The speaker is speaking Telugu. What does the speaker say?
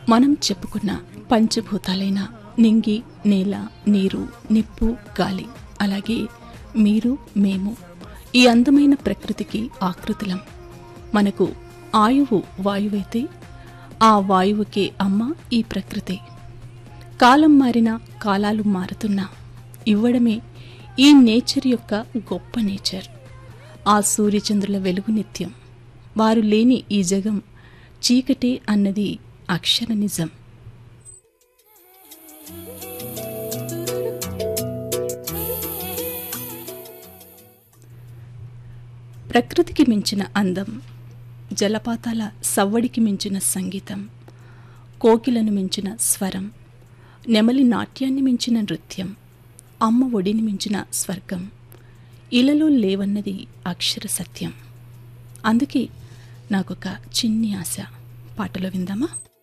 మనం చెప్పుకున్న పంచభూతాలైన నింగి నేల నీరు నిప్పు గాలి అలాగే మీరు మేము ఈ అందమైన ప్రకృతికి ఆకృతులం మనకు ఆయువు వాయువైతే ఆ వాయువుకే అమ్మ ఈ ప్రకృతి కాలం మారినా కాలాలు మారుతున్నా ఇవ్వడమే ఈ నేచర్ యొక్క గొప్ప నేచర్ ఆ సూర్యచంద్రుల వెలుగు నిత్యం వారు లేని ఈ జగం చీకటి అన్నది అక్షర నిజం ప్రకృతికి మించిన అందం జలపాతాల సవ్వడికి మించిన సంగీతం కోకిలను మించిన స్వరం నెమలి నాట్యాన్ని మించిన నృత్యం అమ్మ ఒడిని మించిన స్వర్గం ఇలలో లేవన్నది అక్షర సత్యం అందుకే నాకొక చిన్ని ఆశ పాటలో విందామా